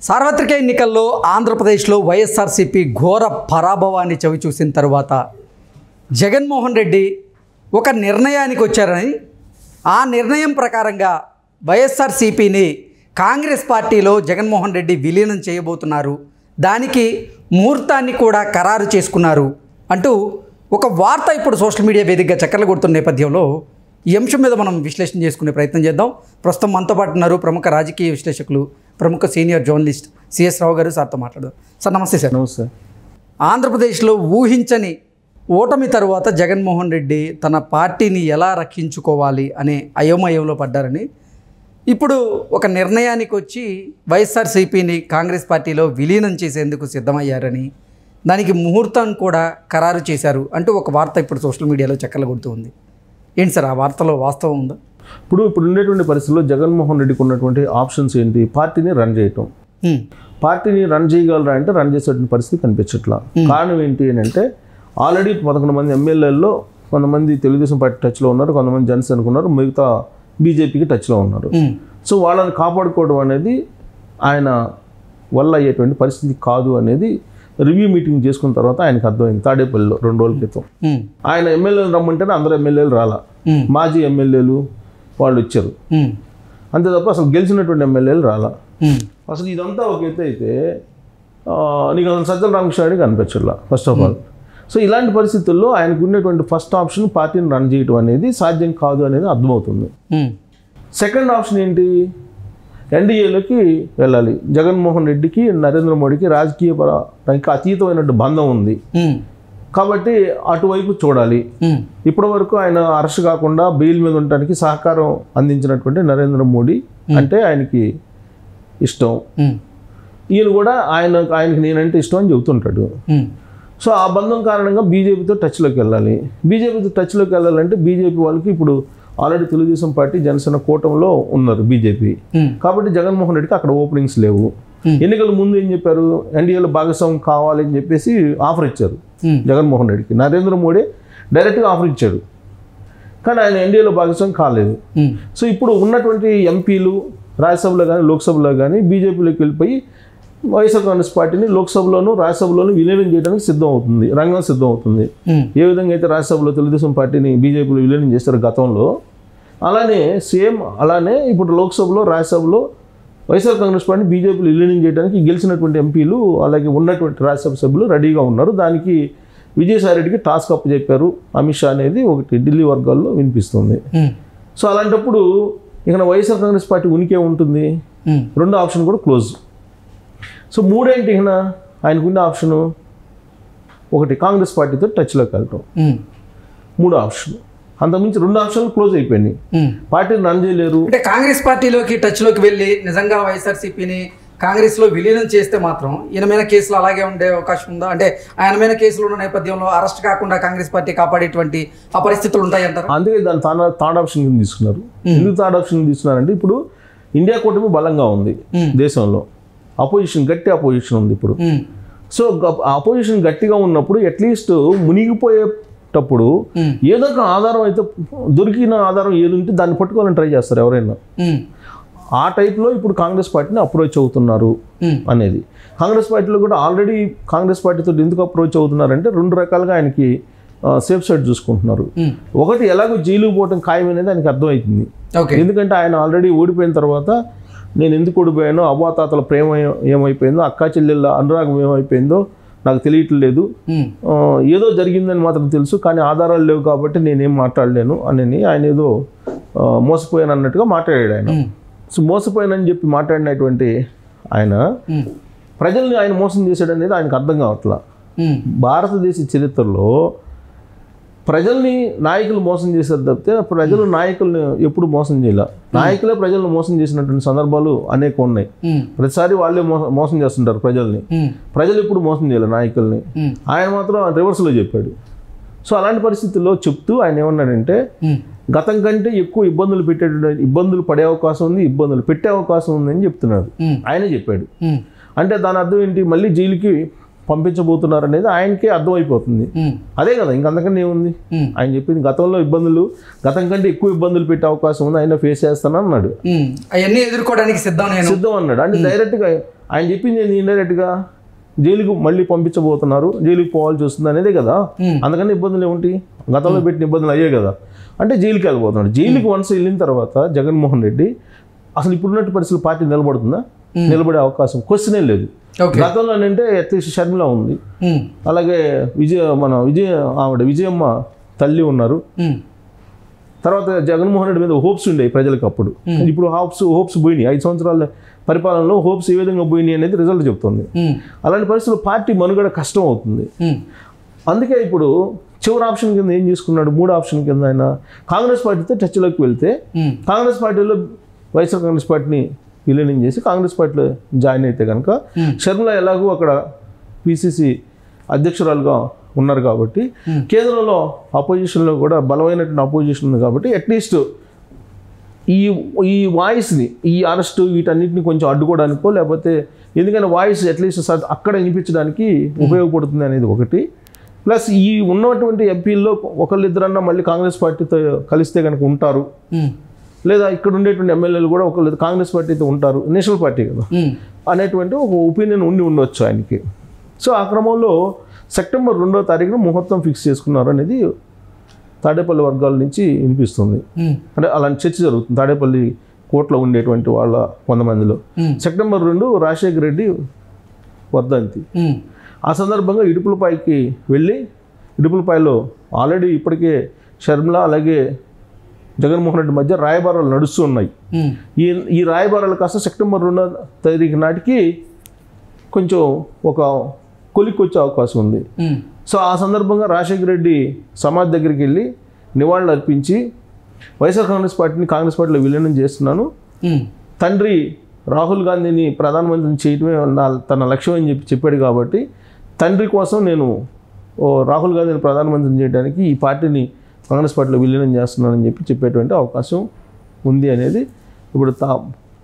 సార్వత్రిక ఎన్నికల్లో ఆంధ్రప్రదేశ్లో వైఎస్ఆర్సీపీ ఘోర పరాభవాన్ని చవిచూసిన తర్వాత జగన్మోహన్ రెడ్డి ఒక నిర్ణయానికి వచ్చారని ఆ నిర్ణయం ప్రకారంగా వైఎస్ఆర్సీపీని కాంగ్రెస్ పార్టీలో జగన్మోహన్ రెడ్డి విలీనం చేయబోతున్నారు దానికి ముహూర్తాన్ని కూడా ఖరారు చేసుకున్నారు అంటూ ఒక వార్త ఇప్పుడు సోషల్ మీడియా వేదికగా చక్కర్లు కొడుతున్న నేపథ్యంలో ఈ అంశం మీద మనం విశ్లేషణ చేసుకునే ప్రయత్నం చేద్దాం ప్రస్తుతం మనతో పాటు ఉన్నారు ప్రముఖ రాజకీయ విశ్లేషకులు ప్రముఖ సీనియర్ జర్నలిస్ట్ సిఎస్ రావు గారు సార్తో మాట్లాడదాం సార్ నమస్తే సార్ నమస్తే ఆంధ్రప్రదేశ్లో ఊహించని ఓటమి తరువాత జగన్మోహన్ రెడ్డి తన పార్టీని ఎలా రక్షించుకోవాలి అనే అయోమయంలో పడ్డారని ఇప్పుడు ఒక నిర్ణయానికి వచ్చి వైఎస్ఆర్సీపీని కాంగ్రెస్ పార్టీలో విలీనం చేసేందుకు సిద్ధమయ్యారని దానికి ముహూర్తం కూడా ఖరారు చేశారు అంటూ ఒక వార్త ఇప్పుడు సోషల్ మీడియాలో చక్కర్లు కొడుతూ ఉంది ఏంటి సార్ ఆ వార్తలో వాస్తవం ఉందా ఇప్పుడు ఇప్పుడు ఉండేటువంటి పరిస్థితుల్లో జగన్మోహన్ రెడ్డికి ఉన్నటువంటి ఆప్షన్స్ ఏంటి పార్టీని రన్ చేయటం హ్మ్. పార్టీని రన్ చేయగలరా అంటే రన్ చేసేటువంటి పరిస్థితి కనిపించట్లా కారణం ఏంటి అని అంటే ఆల్రెడీ పదకొండు మంది ఎమ్మెల్యేల్లో కొంతమంది తెలుగుదేశం పార్టీ టచ్లో ఉన్నారు కొంతమంది జనసేనకు ఉన్నారు మిగతా బీజేపీకి టచ్లో ఉన్నారు హ్మ్. సో వాళ్ళని కాపాడుకోవడం అనేది ఆయన వల్ల అయ్యేటువంటి పరిస్థితి కాదు అనేది రివ్యూ మీటింగ్ చేసుకున్న తర్వాత ఆయనకు అర్థమైంది తాడేపల్లిలో రెండు రోజుల క్రితం హ్మ్. ఆయన ఎమ్మెల్యేలు రమ్మంటేనే అందరు ఎమ్మెల్యేలు రాలా హ్మ్. మాజీ ఎమ్మెల్యేలు వాళ్ళు వచ్చారు హ్మ్. అంతే తప్ప అసలు గెలిచినటువంటి ఎమ్మెల్యేలు రాలా హ్మ్. అసలు ఇదంతా ఒక ఎత్తు అయితే ఆ, నీకు అసలు సజ్జల రామకృష్ణ కనిపించట్లా ఫస్ట్ ఆఫ్ ఆల్ సో ఇలాంటి పరిస్థితుల్లో ఆయనకు ఉన్నటువంటి ఫస్ట్ ఆప్షన్ పార్టీని రన్ చేయడం అనేది సాధ్యం కాదు అనేది అర్థమవుతుంది హ్మ్. సెకండ్ ఆప్షన్ ఏంటి ఎన్డీఏలోకి వెళ్ళాలి జగన్మోహన్ రెడ్డికి నరేంద్ర మోడీకి రాజకీయ పరానికి అతీతమైనటువంటి బంధం ఉంది హ్మ్. కాబట్టి అటువైపు చూడాలి హ్మ్. ఇప్పటి వరకు ఆయన అరెస్ట్ కాకుండా బెయిల్ మీద ఉండటానికి సహకారం అందించినటువంటి నరేంద్ర మోడీ అంటే ఆయనకి ఇష్టం హ్మ్. ఈయన కూడా ఆయన ఆయనకి నేనంటే ఇష్టం అని చెబుతుంటాడు హ్మ్. సో ఆ బంధం కారణంగా బీజేపీతో టచ్లోకి వెళ్ళాలి బీజేపీతో టచ్లోకి వెళ్ళాలంటే బీజేపీ వాళ్ళకి ఇప్పుడు ఆల్రెడీ తెలుగుదేశం పార్టీ జనసేన కూటమిలో ఉన్నారు బీజేపీ హ్మ్. కాబట్టి జగన్మోహన్ రెడ్డికి అక్కడ ఓపెనింగ్స్ లేవు Hmm. ఎన్నికల ముందు ఏం చెప్పారు ఎన్డీఏలో భాగస్వామ్యం కావాలి అని చెప్పేసి ఆఫర్ ఇచ్చారు హ్మ్. జగన్మోహన్ రెడ్డికి నరేంద్ర మోడీ డైరెక్ట్గా ఆఫర్ ఇచ్చాడు కానీ ఆయన ఎన్డీఏలో భాగస్వామ్యం కాలేదు హ్మ్. సో ఇప్పుడు ఉన్నటువంటి ఎంపీలు రాజ్యసభలో కానీ లోక్సభలో కానీ బీజేపీలోకి వెళ్ళిపోయి వైఎస్ఆర్ కాంగ్రెస్ పార్టీని లోక్సభలోను రాజ్యసభలోను విలీనం చేయడానికి సిద్ధం అవుతుంది రంగం సిద్ధం అవుతుంది హ్మ్. ఏ విధంగా అయితే రాజ్యసభలో తెలుగుదేశం పార్టీని బీజేపీలో విలీనం చేశారు గతంలో అలానే సేమ్ అలానే ఇప్పుడు లోక్సభలో రాజ్యసభలో వైఎస్ఆర్ కాంగ్రెస్ పార్టీని బీజేపీలో విలీనం చేయడానికి గెలిచినటువంటి ఎంపీలు అలాగే ఉన్నటువంటి రాజ్యసభ సభ్యులు రెడీగా ఉన్నారు దానికి విజయసాయి రెడ్డికి టాస్క్ అప్ చెప్పారు అమిత్ షా అనేది ఒకటి ఢిల్లీ వర్గాల్లో వినిపిస్తుంది హ్మ్. సో అలాంటప్పుడు ఇక వైఎస్ఆర్ కాంగ్రెస్ పార్టీ ఉనికి ఉంటుంది హ్మ్. రెండో ఆప్షన్ కూడా క్లోజ్ సో మూడేంటి ఇక ఆయనకున్న ఆప్షను ఒకటి కాంగ్రెస్ పార్టీతో టచ్లోకి వెళ్ళటం హ్మ్. మూడో ఆప్షన్ అంతకుమించి రెండు ఆప్షన్లు క్లోజ్ అయిపోయినాయి హ్మ్. పార్టీని రన్ చేయలేరు అంటే కాంగ్రెస్ పార్టీలోకి టచ్లోకి వెళ్ళి నిజంగా వైఎస్ఆర్సీపీని కాంగ్రెస్లో విలీనం చేస్తే మాత్రం ఈయన మీద కేసులు అలాగే ఉండే అవకాశం ఉందా అంటే ఆయన మీద కేసులు ఉన్న నేపథ్యంలో అరెస్ట్ కాకుండా కాంగ్రెస్ పార్టీ కాపాడేటువంటి ఆ పరిస్థితులు ఉంటాయంటారు అందుకే దాని థర్డ్ థర్డ్ ఆప్షన్ కింద తీసుకున్నారు ఎందుకు థర్డ్ ఆప్షన్ కింద తీసుకున్నారంటే ఇప్పుడు ఇండియా కూటమి బలంగా ఉంది Hmm. దేశంలో అపోజిషన్ గట్టి అపోజిషన్ ఉంది ఇప్పుడు హ్మ్. సో అపోజిషన్ గట్టిగా ఉన్నప్పుడు అట్లీస్ట్ మునిగిపోయేటప్పుడు హ్మ్. ఏదో ఒక ఆధారం అయితే దొరికిన ఆధారం ఏది ఉంటే దాన్ని పట్టుకోవాలని ట్రై చేస్తారు ఎవరైనా హ్మ్. ఆ టైప్లో ఇప్పుడు కాంగ్రెస్ పార్టీని అప్రోచ్ అవుతున్నారు హ్మ్. అనేది కాంగ్రెస్ పార్టీలో కూడా ఆల్రెడీ కాంగ్రెస్ పార్టీతో ఎందుకు అప్రోచ్ అవుతున్నారంటే రెండు రకాలుగా ఆయనకి సేఫ్ సైడ్ చూసుకుంటున్నారు హ్మ్. ఒకటి ఎలాగో జైలుకు పోవటం ఖాయం అనేది ఆయనకి అర్థమవుతుంది ఓకే ఎందుకంటే ఆయన ఆల్రెడీ ఓడిపోయిన తర్వాత నేను ఎందుకు ఓడిపోయానో అవ్వాతాతల ప్రేమ ఏ- ఏమైపోయిందో అక్కా చెల్లెళ్ళ అనురాగం ఏమైపోయిందో నాకు తెలియట్లేదు హ్మ్. ఆ, ఏదో జరిగిందని మాత్రం తెలుసు కానీ ఆధారాలు లేవు కాబట్టి నేనేం మాట్లాడలేను అని ఆయన ఏదో ఆ, మోసపోయాను అన్నట్టుగా మాట్లాడాడు ఆయన హ్మ్. సో మోసపోయానని చెప్పి మాట్లాడినటువంటి ఆయన హ్మ్. ప్రజల్ని ఆయన మోసం చేశాడు అనేది ఆయనకు అర్థం కావట్లా హ్మ్. భారతదేశ చరిత్రలో ప్రజల్ని నాయకులు మోసం చేశారు తప్పితే ప్రజలు నాయకుల్ని ఎప్పుడు మోసం చేయలే నాయకులే ప్రజలను మోసం చేసినటువంటి సందర్భాలు అనేక ఉన్నాయి హ్మ్. ప్రతిసారి వాళ్ళే మోసం మోసం చేస్తుంటారు ప్రజల్ని హ్మ్. ప్రజలు ఎప్పుడు మోసం చేయలే నాయకుల్ని హ్మ్. ఆయన మాత్రం రివర్స్లో చెప్పాడు సో అలాంటి పరిస్థితుల్లో చెప్తూ ఆయన ఏమన్నాడంటే హ్మ్. గతం కంటే ఎక్కువ ఇబ్బందులు పెట్టే ఇబ్బందులు పడే అవకాశం ఉంది ఇబ్బందులు పెట్టే అవకాశం ఉంది అని చెప్తున్నాడు హ్మ్. ఆయనే చెప్పాడు హ్మ్. అంటే దాని అర్థం ఏంటి మళ్ళీ జైలుకి పంపించబోతున్నారు అనేది ఆయనకే అర్థమైపోతుంది హ్మ్. అదే కదా ఇంకంతకన్నా ఏముంది హ్మ్. ఆయన చెప్పింది గతంలో ఇబ్బందులు గతం కంటే ఎక్కువ ఇబ్బందులు పెట్టే అవకాశం ఉంది ఆయన ఫేస్ చేస్తాను అన్నాడు ఉమ్, అవన్నీ ఎదుర్కోవడానికి సిద్ధం నేను సిద్ధం అన్నాడు అంటే డైరెక్ట్గా ఆయన చెప్పింది ఏంది ఇండైరెక్ట్గా జైలుకు మళ్ళీ పంపించబోతున్నారు జైలుకి పోవాల్సి వస్తుంది అనేదే కదా Hmm. అందుకని ఇబ్బందులు ఏమిటి గతంలో పెట్టిన ఇబ్బందులు అయ్యాయి కదా అంటే జైలుకి వెళ్ళిపోతున్నాడు జైలుకి వన్స్ వెళ్ళిన తర్వాత జగన్మోహన్ రెడ్డి అసలు ఇప్పుడున్నట్టు పరిస్థితులు పార్టీ నిలబడుతుందా నిలబడే అవకాశం క్వశ్చనే లేదు ఓకే గతంలో అంటే అట్లీస్ట్ షర్మిల ఉంది ఉమ్, అలాగే విజయ మన విజయ ఆవిడ విజయమ్మ తల్లి ఉన్నారు ఉమ్, తర్వాత జగన్మోహన్ రెడ్డి మీద హోప్స్ ఉండేవి ప్రజలకు అప్పుడు ఇప్పుడు హోప్స్ హోప్స్ పోయినాయి ఐదు సంవత్సరాల పరిపాలనలో హోప్స్ ఏ విధంగా పోయినాయి అనేది రిజల్ట్ చెప్తుంది ఉమ్, అలాంటి పరిస్థితుల్లో పార్టీ మనుగడ కష్టం అవుతుంది ఉమ్, అందుకే ఇప్పుడు చివరి ఆప్షన్ కింద ఏం చేసుకున్నాడు మూడు ఆప్షన్ కింద ఆయన కాంగ్రెస్ పార్టీతో టచ్లోకి వెళ్తే ఉమ్, కాంగ్రెస్ పార్టీలో వైఎస్ఆర్ కాంగ్రెస్ పార్టీని విలీనం చేసి కాంగ్రెస్ పార్టీలో జాయిన్ అయితే కనుక షర్మిల ఎలాగూ అక్కడ పిసిసి అధ్యక్షురాలుగా ఉన్నారు కాబట్టి కేంద్రంలో అపోజిషన్లో కూడా బలమైనటువంటి అపోజిషన్ ఉంది కాబట్టి అట్లీస్ట్ ఈ ఈ వాయిస్ని ఈ అరెస్టు వీటన్నిటిని కొంచెం అడ్డుకోవడానికో లేకపోతే ఎందుకంటే వాయిస్ అట్లీస్ట్ స- అక్కడ వినిపించడానికి ఉపయోగపడుతుంది అనేది ఒకటి ప్లస్ ఈ ఉన్నటువంటి ఎంపీల్లో ఒకళ్ళిద్దరన్నా మళ్ళీ కాంగ్రెస్ పార్టీతో కలిస్తే కనుక ఉంటారు ఉమ్, లేదా ఇక్కడ ఉండేటువంటి ఎమ్మెల్యేలు కూడా ఒకళ్ళు కాంగ్రెస్ పార్టీతో ఉంటారు నేషనల్ పార్టీ కదా ఉమ్, అనేటువంటి ఒక ఒపీనియన్ ఉండి ఉండొచ్చు ఆయనకి సో ఆ క్రమంలో సెప్టెంబర్ రెండో తారీఖున ముహూర్తం ఫిక్స్ చేసుకున్నారు అనేది తాడేపల్లి వర్గాల నుంచి వినిపిస్తుంది ఉమ్, అంటే అలాంటి చర్చ జరుగుతుంది తాడేపల్లి కోర్టులో ఉండేటువంటి వాళ్ళ కొంతమందిలో ఉమ్, సెప్టెంబర్ రెండు రాజశేఖర రెడ్డి వర్ధంతి ఉమ్, ఆ సందర్భంగా ఇడుపులపాయకి వెళ్ళి ఇడుపులపాయలో ఆల్రెడీ ఇప్పటికే షర్మిల అలాగే జగన్మోహన్ రెడ్డి మధ్య రాయబారాలు నడుస్తూ ఉన్నాయి ఉమ్, ఈ ఈ రాయబారాలు కాస్త సెప్టెంబర్ రెండో తారీఖు నాటికి కొంచెం ఒక కొలిక్కి వచ్చే అవకాశం ఉంది ఉమ్, సో ఆ సందర్భంగా రాజశేఖర రెడ్డి సమాధి దగ్గరికి వెళ్ళి నివాళులు అర్పించి వైఎస్ఆర్ కాంగ్రెస్ పార్టీని కాంగ్రెస్ పార్టీలో విలీనం చేస్తున్నాను ఉమ్, తండ్రి రాహుల్ గాంధీని ప్రధానమంత్రిని చేయటమే నా తన లక్ష్యం అని చెప్పి చెప్పాడు కాబట్టి తండ్రి కోసం నేను ఓ రాహుల్ గాంధీని ప్రధానమంత్రిని చేయడానికి ఈ పార్టీని కాంగ్రెస్ పార్టీలో విలీనం చేస్తున్నానని చెప్పి చెప్పేటువంటి అవకాశం ఉంది అనేది ఇప్పుడు తా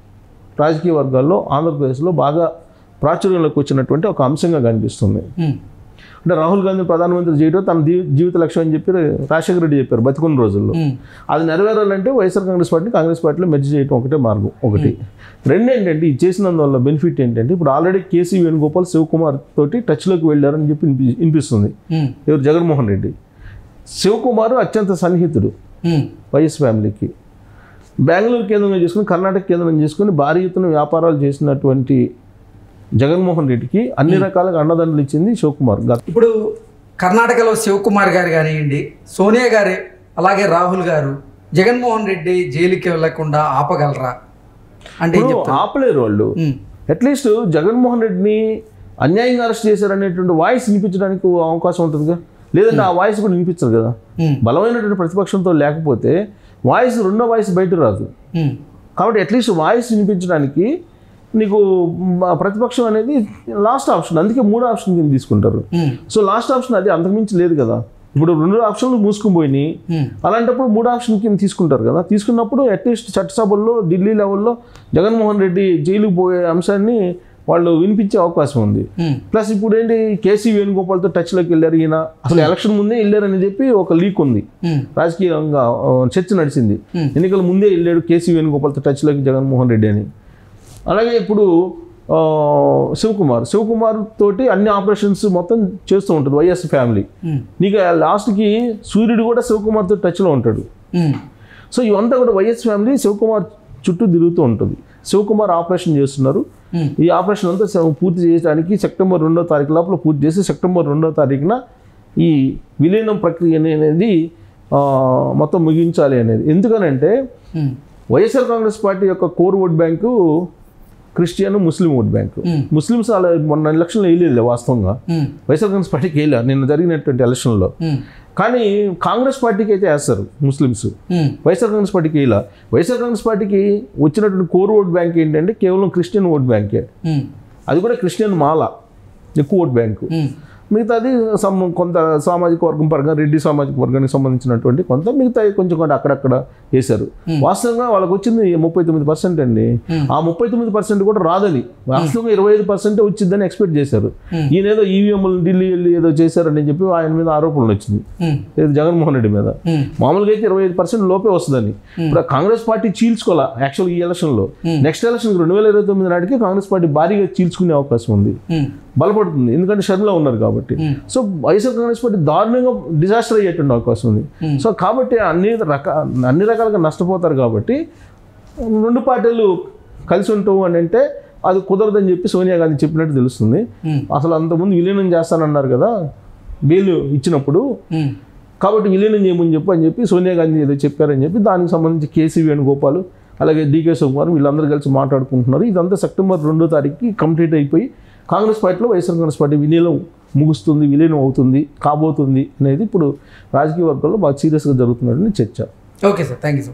రాజకీయ వర్గాల్లో ఆంధ్రప్రదేశ్లో బాగా ప్రాచుర్యంలోకి వచ్చినటువంటి ఒక అంశంగా కనిపిస్తుంది ఉమ్, అంటే రాహుల్ గాంధీ ప్రధానమంత్రి చేయడం తన జీ- జీవిత లక్ష్యం అని చెప్పి రాజశేఖర రెడ్డి చెప్పారు బతికున్న రోజుల్లో ఉమ్, అది నెరవేరాలంటే వైఎస్ఆర్ కాంగ్రెస్ పార్టీ కాంగ్రెస్ పార్టీలో మెర్జ్ చేయడం ఒకటే మార్గం ఒకటి రెండు ఏంటంటే ఇది చేసినందువల్ల బెనిఫిట్ ఏంటంటే ఇప్పుడు ఆల్రెడీ కేసీ వేణుగోపాల్ శివకుమార్ తోటి టచ్లోకి వెళ్ళారని చెప్పి వినిపి వినిపిస్తుంది ఉమ్, ఎవరు జగన్మోహన్ రెడ్డి శివకుమార్ అత్యంత సన్నిహితుడు ఉమ్, వైఎస్ ఫ్యామిలీకి బెంగళూరు కేంద్రంగా చేసుకుని కర్ణాటక కేంద్రం చేసుకుని భారీ ఎత్తున వ్యాపారాలు చేసినటువంటి జగన్మోహన్ రెడ్డికి అన్ని రకాలుగా అండదండలు ఇచ్చింది శివకుమార్ గత ఇప్పుడు కర్ణాటకలో శివకుమార్ గారు కానివ్వండి సోనియా గారు అలాగే రాహుల్ గారు జగన్మోహన్ రెడ్డి జైలుకి వెళ్లకుండా ఆపగలరా అంటే ఏం ఇప్పుడు చెప్తారు ఆపలేరు వాళ్ళు ఉమ్, అట్లీస్ట్ జగన్మోహన్ రెడ్డిని అన్యాయంగా అరెస్ట్ చేశారనేటువంటి వాయిస్ వినిపించడానికి అవకాశం ఉంటుందిగా లేదంటే ఆ వాయిస్ కూడా వినిపించరు కదా ఉమ్, బలమైనటువంటి ప్రతిపక్షంతో లేకపోతే వాయిస్ రెండో వాయిస్ బయట రాదు ఉమ్, కాబట్టి అట్లీస్ట్ వాయిస్ వినిపించడానికి నీకు మ, ప్రతిపక్షం అనేది లాస్ట్ ఆప్షన్ అందుకే మూడో ఆప్షన్ కింద తీసుకుంటారు ఉమ్, సో లాస్ట్ ఆప్షన్ అది అంతకుమించి లేదు కదా ఇప్పుడు రెండు ఆప్షన్లు మూసుకుని పోయినాయి ఉమ్, అలాంటప్పుడు మూడు ఆప్షన్ కింద తీసుకుంటారు కదా తీసుకున్నప్పుడు అట్లీస్ట్ చట్టసభల్లో ఢిల్లీ లెవెల్లో జగన్మోహన్ రెడ్డి జైలుకు పోయే అంశాన్ని వాళ్ళు వినిపించే అవకాశం ఉంది ఉమ్, ప్లస్ ఇప్పుడు ఏంటి కేసీ వేణుగోపాల్తో టచ్లోకి వెళ్ళారు ఈయన అసలు ఎలక్షన్ ముందే వెళ్ళారని చెప్పి ఒక లీక్ ఉంది ఉమ్, రాజకీయంగా ఆ, చర్చ నడిచింది Hmm. ఎన్నికల ముందే వెళ్ళాడు కేసీ వేణుగోపాల్తో టచ్లోకి జగన్మోహన్ రెడ్డి అని అలాగే ఇప్పుడు ఆ, శివకుమార్ శివకుమార్ తోటి అన్ని ఆపరేషన్స్ మొత్తం చేస్తూ ఉంటుంది వైఎస్ ఫ్యామిలీ ఉమ్, నీకు లాస్ట్కి సూర్యుడు కూడా శివకుమార్తో టచ్లో ఉంటాడు ఉమ్, సో ఇవంతా కూడా వైఎస్ ఫ్యామిలీ శివకుమార్ చుట్టూ తిరుగుతూ ఉంటుంది శివకుమార్ ఆపరేషన్ చేస్తున్నారు ఉమ్, ఈ ఆపరేషన్ అంతా స- పూర్తి చేయడానికి సెప్టెంబర్ రెండో తారీఖు లోపల పూర్తి చేసి సెప్టెంబర్ రెండో తారీఖున ఈ విలీనం ప్రక్రియ అనేది ఆ, మొత్తం ముగించాలి అనేది ఎందుకనంటే ఉమ్, వైఎస్ఆర్ కాంగ్రెస్ పార్టీ యొక్క core vote bank Christian Muslim vote bank ఉమ్, ముస్లిమ్స్ అలా మొన్న ఎలక్షన్లో వేయలేదు వాస్తవంగా ఉమ్, వైఎస్ఆర్ కాంగ్రెస్ పార్టీకి వేయలే నిన్న జరిగినటువంటి ఎలక్షన్లో ఉమ్, కానీ కాంగ్రెస్ పార్టీకి అయితే వేస్తారు ముస్లిమ్స్ ఉమ్, వైఎస్ఆర్ కాంగ్రెస్ పార్టీకి ఇలా వైఎస్ఆర్ కాంగ్రెస్ పార్టీకి వచ్చినటువంటి కోర్ ఓట్ బ్యాంక్ ఏంటంటే కేవలం క్రిస్టియన్ ఓట్ బ్యాంకే ఉమ్, అది కూడా క్రిస్టియన్ మాల ఎక్కువ ఓట్ బ్యాంకు ఉమ్, మిగతాది సమ్ కొంత సామాజిక వర్గం పరంగా రెడ్డి సామాజిక వర్గానికి సంబంధించినటువంటి కొంత మిగతా కొంచెం కొంత అక్కడక్కడ వేశారు వాస్తవంగా వాళ్ళకి వచ్చింది ముప్పై తొమ్మిది పర్సెంట్ అండి ఆ ముప్పై తొమ్మిది పర్సెంట్ కూడా రాదని వాస్తవంగా ఇరవై ఐదు పర్సెంట్ వచ్చిందని ఎక్స్పెక్ట్ చేశారు ఈయన ఏదో ఈవీఎంలు ఢిల్లీ వెళ్ళి ఏదో చేశారని చెప్పి ఆయన మీద ఆరోపణలు వచ్చింది ఉమ్, ఏది జగన్మోహన్ రెడ్డి మీద ఉమ్, మామూలుగా అయితే ఇరవై ఐదు పర్సెంట్ లోపే వస్తుందని ఇప్పుడు ఆ కాంగ్రెస్ పార్టీ చీల్చుకోవాలా యాక్చువల్ ఈ ఎలక్షన్లో నెక్స్ట్ ఎలక్షన్ రెండు వేల ఇరవై తొమ్మిది నాటికి కాంగ్రెస్ పార్టీ భారీగా చీల్చుకునే అవకాశం ఉంది ఉమ్, బలపడుతుంది ఎందుకంటే షర్మిల ఉన్నారు కాబట్టి సో వైఎస్ఆర్ కాంగ్రెస్ పార్టీ దారుణంగా డిజాస్టర్ అయ్యేటువంటి అవకాశం ఉంది సో కాబట్టి అన్ని రక అన్ని రకాలుగా నష్టపోతారు కాబట్టి రెండు పార్టీలు కలిసి ఉంటావు అని అంటే అది కుదరదని చెప్పి సోనియా గాంధీ చెప్పినట్టు తెలుస్తుంది ఉమ్, అసలు అంతకుముందు విలీనం చేస్తానన్నారు కదా బెయిల్ ఇచ్చినప్పుడు ఉమ్, కాబట్టి విలీనం చేయమని చెప్పు అని చెప్పి సోనియా గాంధీ ఏదో చెప్పారని చెప్పి దానికి సంబంధించి కేసీ వేణుగోపాల్ అలాగే డీకే శివకుమార్ వీళ్ళందరూ కలిసి మాట్లాడుకుంటున్నారు ఇదంతా సెప్టెంబర్ రెండో తారీఖుకి కంప్లీట్ అయిపోయి కాంగ్రెస్ పార్టీలో వైఎస్ఆర్ కాంగ్రెస్ పార్టీ విలీనం ముగుస్తుంది విలీనం అవుతుంది కాబోతుంది అనేది ఇప్పుడు రాజకీయ వర్గాల్లో బాగా సీరియస్గా జరుగుతున్నటువంటి చర్చ okay sir thank you sir